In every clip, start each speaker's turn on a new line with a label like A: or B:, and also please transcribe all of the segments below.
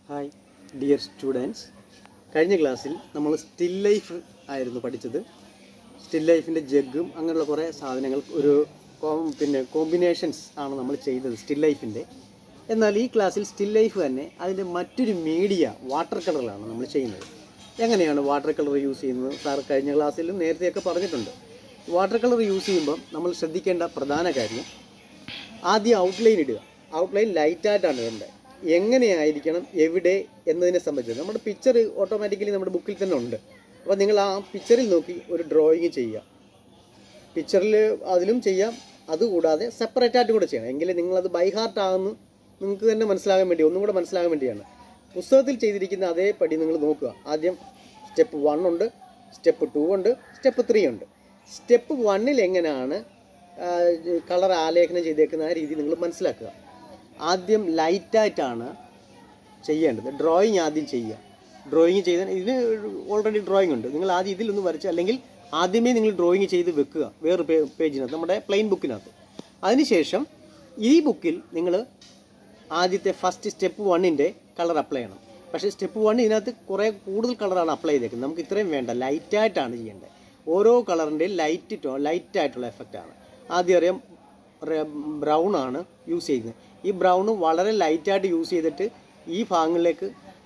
A: hi dear students കഴിഞ്ഞ ക്ലാസ്സിൽ നമ്മൾ സ്റ്റിൽ ലൈഫ് ആയിരുന്നു പഠിച്ചത് സ്റ്റിൽ ലൈഫിൻ്റെ ജഗ്ഗും അങ്ങനെയുള്ള കുറേ സാധനങ്ങൾ ഒരു കോം പിന്നെ കോമ്പിനേഷൻസ് ആണ് നമ്മൾ ചെയ്തത് സ്റ്റിൽ ലൈഫിൻ്റെ എന്നാൽ ഈ ക്ലാസ്സിൽ സ്റ്റിൽ ലൈഫ് തന്നെ അതിൻ്റെ മറ്റൊരു മീഡിയ വാട്ടർ കളറിലാണ് നമ്മൾ ചെയ്യുന്നത് എങ്ങനെയാണ് വാട്ടർ കളർ യൂസ് ചെയ്യുന്നത് സാർ കഴിഞ്ഞ ക്ലാസ്സിലും നേരത്തെയൊക്കെ പറഞ്ഞിട്ടുണ്ട് വാട്ടർ കളർ യൂസ് ചെയ്യുമ്പം നമ്മൾ ശ്രദ്ധിക്കേണ്ട പ്രധാന കാര്യം ആദ്യം ഔട്ട്ലൈൻ ഇടുക ഔട്ട്ലൈൻ ലൈറ്റായിട്ടാണ് ഇടേണ്ടത് എങ്ങനെയായിരിക്കണം എവിടെ എന്നതിനെ സംബന്ധിച്ച് നമ്മുടെ പിക്ചർ ഓട്ടോമാറ്റിക്കലി നമ്മുടെ ബുക്കിൽ തന്നെ ഉണ്ട് അപ്പോൾ നിങ്ങൾ ആ പിക്ചറിൽ നോക്കി ഒരു ഡ്രോയിങ് ചെയ്യുക പിക്ചറിൽ അതിലും ചെയ്യാം അതുകൂടാതെ സെപ്പറേറ്റ് ആയിട്ട് കൂടെ ചെയ്യണം എങ്കിലും നിങ്ങളത് ബൈ ഹാർട്ട് ആകുന്നു നിങ്ങൾക്ക് തന്നെ മനസ്സിലാകാൻ വേണ്ടി ഒന്നും കൂടെ മനസ്സിലാകാൻ വേണ്ടിയാണ് പുസ്തകത്തിൽ ചെയ്തിരിക്കുന്ന അതേപടി നിങ്ങൾ നോക്കുക ആദ്യം സ്റ്റെപ്പ് വൺ ഉണ്ട് സ്റ്റെപ്പ് ടു ഉണ്ട് സ്റ്റെപ്പ് ത്രീ ഉണ്ട് സ്റ്റെപ്പ് വണ്ണിൽ എങ്ങനെയാണ് കളർ ആലേഖനം ചെയ്തേക്കുന്ന ആ രീതി നിങ്ങൾ മനസ്സിലാക്കുക ആദ്യം ലൈറ്റായിട്ടാണ് ചെയ്യേണ്ടത് ഡ്രോയിങ് ആദ്യം ചെയ്യുക ഡ്രോയിങ് ചെയ്ത ഇതിന് ഓൾറെഡി ഡ്രോയിങ് ഉണ്ട് നിങ്ങൾ ആദ്യം ഇതിലൊന്ന് വരച്ച് അല്ലെങ്കിൽ ആദ്യമേ നിങ്ങൾ ഡ്രോയിങ് ചെയ്ത് വെക്കുക വേറെ പേ പേജിനകത്ത് നമ്മുടെ പ്ലെയിൻ ബുക്കിനകത്ത് അതിനുശേഷം ഈ ബുക്കിൽ നിങ്ങൾ ആദ്യത്തെ ഫസ്റ്റ് സ്റ്റെപ്പ് വണ്ണിൻ്റെ കളർ അപ്ലൈ ചെയ്യണം പക്ഷേ സ്റ്റെപ്പ് വൺ ഇതിനകത്ത് കുറേ കൂടുതൽ കളറാണ് അപ്ലൈ ചെയ്തേക്കുന്നത് നമുക്ക് ഇത്രയും വേണ്ട ലൈറ്റായിട്ടാണ് ചെയ്യേണ്ടത് ഓരോ കളറിൻ്റെയും ലൈറ്റ് ടോ ലൈറ്റ് ആയിട്ടുള്ള എഫക്റ്റാണ് ആദ്യം അറിയാം ബ്രൗൺ ആണ് യൂസ് ചെയ്യുന്നത് ഈ ബ്രൗൺ വളരെ ലൈറ്റായിട്ട് യൂസ് ചെയ്തിട്ട് ഈ ഭാഗങ്ങളിലേക്ക്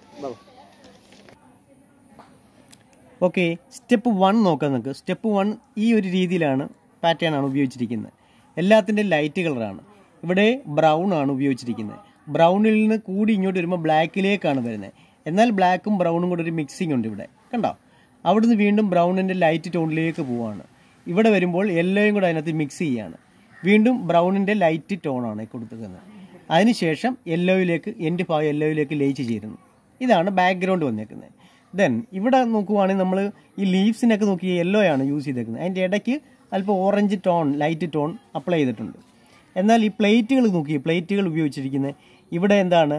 A: ഓക്കെ സ്റ്റെപ്പ് വൺ നോക്കാം നമുക്ക് സ്റ്റെപ്പ് വൺ ഈ ഒരു രീതിയിലാണ് പാറ്റേൺ ആണ് ഉപയോഗിച്ചിരിക്കുന്നത് എല്ലാത്തിൻ്റെ ലൈറ്റ് കളറാണ് ഇവിടെ ബ്രൗൺ ആണ് ഉപയോഗിച്ചിരിക്കുന്നത് ബ്രൗണിൽ നിന്ന് കൂടി ഇങ്ങോട്ട് വരുമ്പോൾ ബ്ലാക്കിലേക്കാണ് വരുന്നത് എന്നാൽ ബ്ലാക്കും ബ്രൗണും കൂടെ ഒരു മിക്സിംഗ് ഉണ്ട് ഇവിടെ കണ്ടോ അവിടുന്ന് വീണ്ടും ബ്രൗണിൻ്റെ ലൈറ്റ് ടോണിലേക്ക് പോവാണ് ഇവിടെ വരുമ്പോൾ യെല്ലോയും കൂടെ അതിനകത്ത് മിക്സ് ചെയ്യാണ് വീണ്ടും ബ്രൗണിൻ്റെ ലൈറ്റ് ടോണാണ് കൊടുത്തിരിക്കുന്നത് അതിനുശേഷം യെല്ലോയിലേക്ക് എൻ്റെ ഭാഗം യെല്ലോയിലേക്ക് ലയിച്ച് ചേരുന്നു ഇതാണ് ബാക്ക്ഗ്രൗണ്ട് വന്നേക്കുന്നത് ദെൻ ഇവിടെ നോക്കുവാണെങ്കിൽ നമ്മൾ ഈ ലീവ്സിനൊക്കെ നോക്കി യെല്ലോ ആണ് യൂസ് ചെയ്തേക്കുന്നത് അതിൻ്റെ ഇടയ്ക്ക് അല്പം orange tone light tone apply ചെയ്തിട്ടുണ്ട് എന്നാൽ ഈ പ്ലേറ്റുകൾ നോക്കി പ്ലേറ്റുകൾ ഉപയോഗിച്ചിരിക്കുന്നത് ഇവിടെ എന്താണ്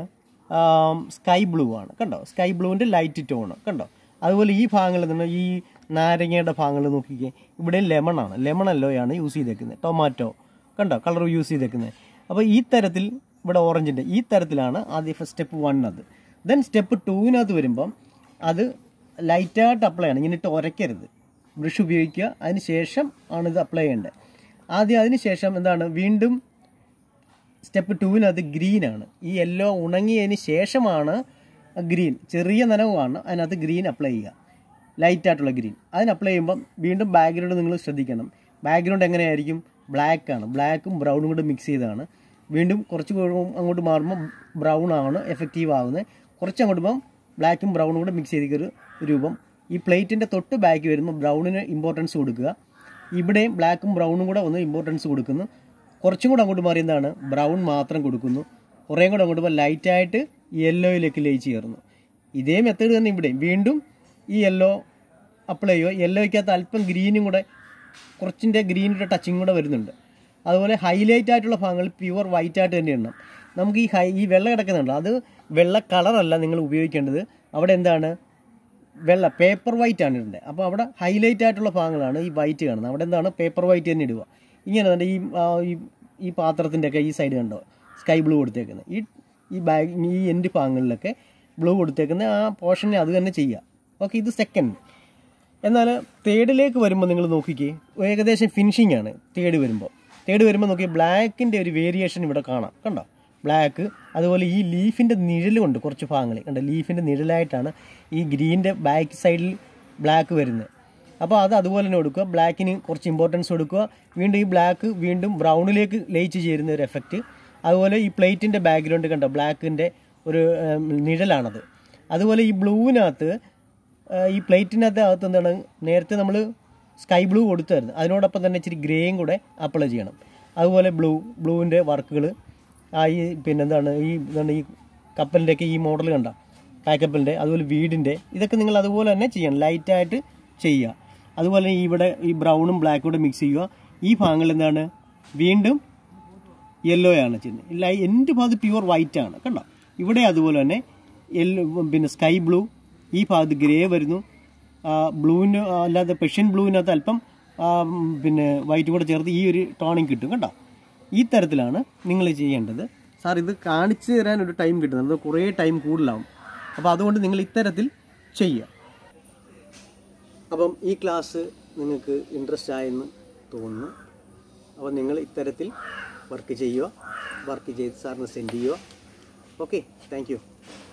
A: സ്കൈ ബ്ലൂ ആണ് കണ്ടോ സ്കൈ ബ്ലൂവിൻ്റെ ലൈറ്റ് ടോൺ കണ്ടോ അതുപോലെ ഈ ഭാഗങ്ങളിൽ നിന്ന് ഈ നാരങ്ങയുടെ ഭാഗങ്ങൾ നോക്കിക്കേ ഇവിടെ ലെമൺ ആണ് ലെമൺ അല്ലോയാണ് യൂസ് ചെയ്തേക്കുന്നത് ടൊമാറ്റോ കണ്ടോ കളർ യൂസ് ചെയ്തേക്കുന്നത് അപ്പോൾ ഈ തരത്തിൽ ഇവിടെ ഓറഞ്ചിൻ്റെ ഈ തരത്തിലാണ് ആദ്യം സ്റ്റെപ്പ് വൺ അത് ദെൻ സ്റ്റെപ്പ് ടൂവിനകത്ത് വരുമ്പം അത് ലൈറ്റായിട്ട് അപ്ലൈ ആണ് ഇങ്ങനെ ഇട്ട് ഉരയ്ക്കരുത് ബ്രഷ് ഉപയോഗിക്കുക അതിന് ശേഷം ആണ് ഇത് അപ്ലൈ ചെയ്യേണ്ടത് ആദ്യം അതിന് ശേഷം എന്താണ് വീണ്ടും സ്റ്റെപ്പ് ടൂവിനകത്ത് ഗ്രീനാണ് ഈ യെല്ലോ ഉണങ്ങിയതിന് ശേഷമാണ് ഗ്രീൻ ചെറിയ നനവാണ് അതിനകത്ത് ഗ്രീൻ അപ്ലൈ ചെയ്യുക ലൈറ്റായിട്ടുള്ള ഗ്രീൻ അതിന് അപ്ലൈ ചെയ്യുമ്പം വീണ്ടും ബാക്ക്ഗ്രൗണ്ട് നിങ്ങൾ ശ്രദ്ധിക്കണം ബാക്ക്ഗ്രൗണ്ട് എങ്ങനെയായിരിക്കും ബ്ലാക്ക് ആണ് ബ്ലാക്കും ബ്രൗണും കൂടെ മിക്സ് ചെയ്താണ് വീണ്ടും കുറച്ച് അങ്ങോട്ട് മാറുമ്പോൾ ബ്രൗൺ ആണ് എഫക്റ്റീവ് ആകുന്നത് കുറച്ച് അങ്ങോട്ട് പോകുമ്പോൾ ബ്ലാക്കും ബ്രൗണും കൂടെ മിക്സ് ചെയ്തിരിക്കുന്ന രൂപം ഈ പ്ലേറ്റിൻ്റെ തൊട്ട് ബാക്ക് വരുമ്പോൾ ബ്രൗണിന് ഇമ്പോർട്ടൻസ് കൊടുക്കുക ഇവിടെയും ബ്ലാക്കും ബ്രൗണും കൂടെ ഒന്ന് ഇമ്പോർട്ടൻസ് കൊടുക്കുന്നു കുറച്ചും കൂടെ അങ്ങോട്ട് മാറി എന്താണ് ബ്രൗൺ മാത്രം കൊടുക്കുന്നു കുറേയും കൂടെ അങ്ങോട്ട് പോകുമ്പോൾ ലൈറ്റായിട്ട് യെല്ലോയിലേക്ക് ലയിച്ച് ചേർന്നു ഇതേ മെത്തേഡ് തന്നെ ഇവിടെയും വീണ്ടും ഈ യെല്ലോ അപ്ലൈ ചെയ്യുക യെല്ലോയ്ക്കകത്ത് അല്പം ഗ്രീനും കൂടെ കുറച്ചിൻ്റെ ഗ്രീനിൻ്റെ ടച്ചിങ് കൂടെ വരുന്നുണ്ട് അതുപോലെ ഹൈലൈറ്റ് ആയിട്ടുള്ള ഭാഗങ്ങൾ പ്യുവർ വൈറ്റ് ആയിട്ട് തന്നെ ഇടണം നമുക്ക് ഈ ഹൈ ഈ വെള്ള കിടക്കുന്നുണ്ട് അത് വെള്ള കളറല്ല നിങ്ങൾ ഉപയോഗിക്കേണ്ടത് അവിടെ എന്താണ് വെള്ള പേപ്പർ വൈറ്റ് ആണ് ഇടേണ്ടത് അപ്പോൾ അവിടെ ഹൈലൈറ്റ് ആയിട്ടുള്ള ഭാഗങ്ങളാണ് ഈ വൈറ്റ് കാണുന്നത് അവിടെ എന്താണ് പേപ്പർ വൈറ്റ് തന്നെ ഇടുക ഇങ്ങനെ തന്നെ ഈ ഈ ഈ പാത്രത്തിൻ്റെ ഒക്കെ ഈ സൈഡ് കണ്ടോ സ്കൈ ബ്ലൂ കൊടുത്തേക്കുന്നത് ഈ ഈ ബാഗ് ഈ എൻഡ് ഭാഗങ്ങളിലൊക്കെ ബ്ലൂ കൊടുത്തേക്കുന്ന ആ പോർഷനെ അത് തന്നെ ചെയ്യുക ഓക്കെ ഇത് സെക്കൻഡ് എന്നാൽ തേർഡിലേക്ക് വരുമ്പോൾ നിങ്ങൾ നോക്കിക്കേ ഏകദേശം ഫിനിഷിംഗ് ആണ് തേർഡ് വരുമ്പോൾ തേർഡ് വരുമ്പോൾ നോക്കി ബ്ലാക്കിൻ്റെ ഒരു വേരിയേഷൻ ഇവിടെ കാണാം കണ്ടോ ബ്ലാക്ക് അതുപോലെ ഈ ലീഫിൻ്റെ നിഴലുണ്ട് കുറച്ച് ഭാഗങ്ങൾ കണ്ടോ ലീഫിൻ്റെ നിഴലായിട്ടാണ് ഈ ഗ്രീൻ്റെ ബാക്ക് സൈഡിൽ ബ്ലാക്ക് വരുന്നത് അപ്പോൾ അത് അതുപോലെ തന്നെ കൊടുക്കുക ബ്ലാക്കിന് കുറച്ച് ഇമ്പോർട്ടൻസ് കൊടുക്കുക വീണ്ടും ഈ ബ്ലാക്ക് വീണ്ടും ബ്രൗണിലേക്ക് ലയിച്ച് ചേരുന്ന ഒരു എഫക്റ്റ് അതുപോലെ ഈ പ്ലേറ്റിൻ്റെ ബാക്ക്ഗ്രൗണ്ട് കണ്ടോ ബ്ലാക്കിൻ്റെ ഒരു നിഴലാണത് അതുപോലെ ഈ ബ്ലൂവിനകത്ത് ഈ പ്ലേറ്റിനകത്ത് അകത്ത് എന്താണ് നേരത്തെ നമ്മൾ സ്കൈ ബ്ലൂ കൊടുത്തായിരുന്നു അതിനോടൊപ്പം തന്നെ ഇച്ചിരി ഗ്രേയും കൂടെ അപ്ലൈ ചെയ്യണം അതുപോലെ ബ്ലൂ ബ്ലൂവിൻ്റെ വർക്കുകൾ ആ ഈ പിന്നെന്താണ് ഈ എന്താണ് ഈ കപ്പലിൻ്റെയൊക്കെ ഈ മോഡൽ കണ്ട പാക്കപ്പലിൻ്റെ അതുപോലെ വീടിൻ്റെ ഇതൊക്കെ നിങ്ങൾ അതുപോലെ തന്നെ ചെയ്യണം ലൈറ്റായിട്ട് ചെയ്യുക അതുപോലെ ഇവിടെ ഈ ബ്രൗണും ബ്ലാക്കും കൂടെ മിക്സ് ചെയ്യുക ഈ ഭാഗങ്ങൾ എന്താണ് വീണ്ടും യെല്ലോ ആണ് ചെയ്യുന്നത് ഇല്ല എൻ്റെ ഭാഗത്ത് പ്യുവർ വൈറ്റ് ആണ് കണ്ടോ ഇവിടെ അതുപോലെ തന്നെ യെല്ലോ പിന്നെ സ്കൈ ബ്ലൂ ഈ ഭാഗത്ത് ഗ്രേ വരുന്നു ബ്ലൂവിന് അല്ലാതെ പെഷ്യൻ ബ്ലൂവിനകത്ത് അല്പം പിന്നെ വൈറ്റ് കൂടെ ചേർത്ത് ഈ ഒരു ടോണിങ് കിട്ടും കേട്ടോ ഈ തരത്തിലാണ് നിങ്ങൾ ചെയ്യേണ്ടത് സാർ ഇത് കാണിച്ചു തരാൻ ഒരു ടൈം കിട്ടുന്നത് കുറേ ടൈം കൂടുതലാവും അപ്പോൾ അതുകൊണ്ട് നിങ്ങൾ ഇത്തരത്തിൽ ചെയ്യുക അപ്പം ഈ ക്ലാസ് നിങ്ങൾക്ക് ഇൻട്രസ്റ്റ് ആയെന്ന് തോന്നുന്നു അപ്പോൾ നിങ്ങൾ ഇത്തരത്തിൽ വർക്ക് ചെയ്യുക വർക്ക് ചെയ്ത് സാറിന് സെൻഡ് ചെയ്യുക ഓക്കെ താങ്ക് യു